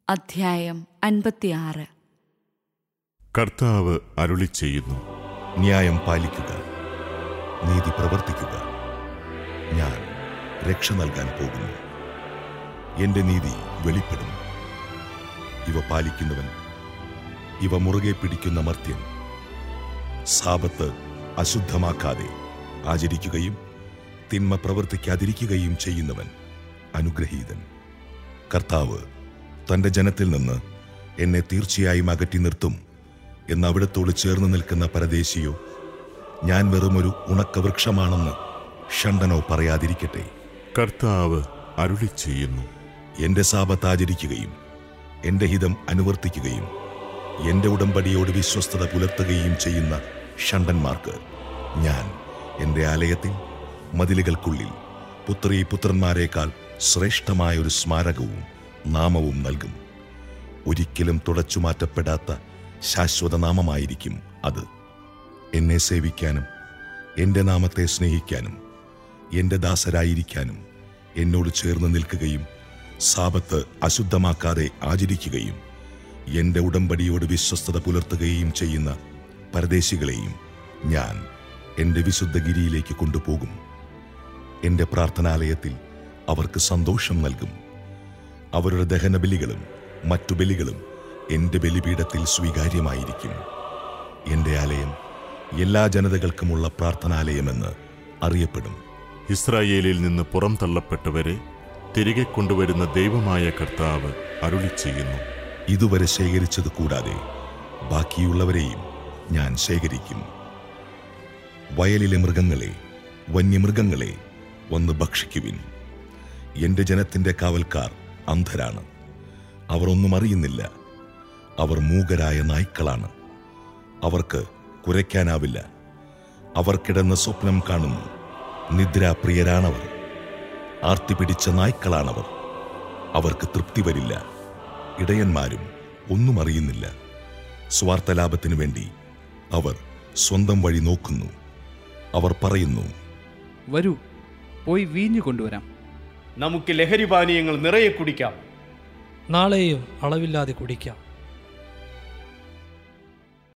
അധ്യായം അൻപത്തിയാറ് കർത്താവ് അരുളി ചെയ്യുന്നു ന്യായം പാലിക്കുക നീതി പ്രവർത്തിക്കുക ഞാൻ രക്ഷ നൽകാൻ പോകുന്നു എന്റെ നീതി വെളിപ്പെടും ഇവ പാലിക്കുന്നവൻ ഇവ മുറുകെ പിടിക്കുന്ന മർത്യൻ സാപത്ത് അശുദ്ധമാക്കാതെ ആചരിക്കുകയും തിന്മ പ്രവർത്തിക്കാതിരിക്കുകയും ചെയ്യുന്നവൻ അനുഗ്രഹീതൻ കർത്താവ് തന്റെ ജനത്തിൽ നിന്ന് എന്നെ തീർച്ചയായും അകറ്റി നിർത്തും എന്ന് അവിടത്തോട് ചേർന്ന് നിൽക്കുന്ന പരദേശിയോ ഞാൻ വെറുമൊരു ഉണക്കവൃക്ഷമാണെന്ന് ഷണ്ടനോ പറയാതിരിക്കട്ടെ കർത്താവ് അരുളി ചെയ്യുന്നു എന്റെ സാപത്ത് ആചരിക്കുകയും എന്റെ ഹിതം അനുവർത്തിക്കുകയും എന്റെ ഉടമ്പടിയോട് വിശ്വസ്തത പുലർത്തുകയും ചെയ്യുന്ന ഷണ്ടന്മാർക്ക് ഞാൻ എന്റെ ആലയത്തിൽ മതിലുകൾക്കുള്ളിൽ പുത്രീ പുത്രന്മാരെക്കാൾ ശ്രേഷ്ഠമായ ഒരു സ്മാരകവും നാമവും നൽകും ഒരിക്കലും തുടച്ചു മാറ്റപ്പെടാത്ത ശാശ്വത നാമമായിരിക്കും അത് എന്നെ സേവിക്കാനും എന്റെ നാമത്തെ സ്നേഹിക്കാനും എന്റെ ദാസരായിരിക്കാനും എന്നോട് ചേർന്ന് നിൽക്കുകയും സാപത്ത് അശുദ്ധമാക്കാതെ ആചരിക്കുകയും എന്റെ ഉടമ്പടിയോട് വിശ്വസ്തത പുലർത്തുകയും ചെയ്യുന്ന പരദേശികളെയും ഞാൻ എന്റെ വിശുദ്ധഗിരിയിലേക്ക് കൊണ്ടുപോകും എന്റെ പ്രാർത്ഥനാലയത്തിൽ അവർക്ക് സന്തോഷം നൽകും അവരുടെ ദഹനബലികളും മറ്റു ബലികളും എന്റെ ബലിപീഠത്തിൽ സ്വീകാര്യമായിരിക്കും എന്റെ ആലയം എല്ലാ ജനതകൾക്കുമുള്ള പ്രാർത്ഥനാലയമെന്ന് അറിയപ്പെടും ഇസ്രായേലിൽ നിന്ന് പുറംതള്ളപ്പെട്ടവരെ തിരികെ കൊണ്ടുവരുന്ന ദൈവമായ കർത്താവ് അരുളി ചെയ്യുന്നു ഇതുവരെ ശേഖരിച്ചത് കൂടാതെ ബാക്കിയുള്ളവരെയും ഞാൻ ശേഖരിക്കും വയലിലെ മൃഗങ്ങളെ വന്യമൃഗങ്ങളെ വന്ന് ഭക്ഷിക്കുവിൻ എന്റെ ജനത്തിന്റെ കാവൽക്കാർ അന്ധരാണ് അവർ ഒന്നും അറിയുന്നില്ല അവർ മൂകരായ നായ്ക്കളാണ് അവർക്ക് കുരയ്ക്കാനാവില്ല അവർ കിടന്ന് സ്വപ്നം കാണുന്നു നിദ്രാപ്രിയരാണവർ ആർത്തി പിടിച്ച നായ്ക്കളാണവർ അവർക്ക് തൃപ്തി വരില്ല ഇടയന്മാരും ഒന്നും അറിയുന്നില്ല സ്വാർത്ഥലാഭത്തിനു വേണ്ടി അവർ സ്വന്തം വഴി നോക്കുന്നു അവർ പറയുന്നു വരൂ പോയി വീഞ്ഞു കൊണ്ടുവരാം നമുക്ക് ലഹരി പാനീയങ്ങൾ നിറയെ കുടിക്കാം നാളെയും അളവില്ലാതെ കുടിക്കാം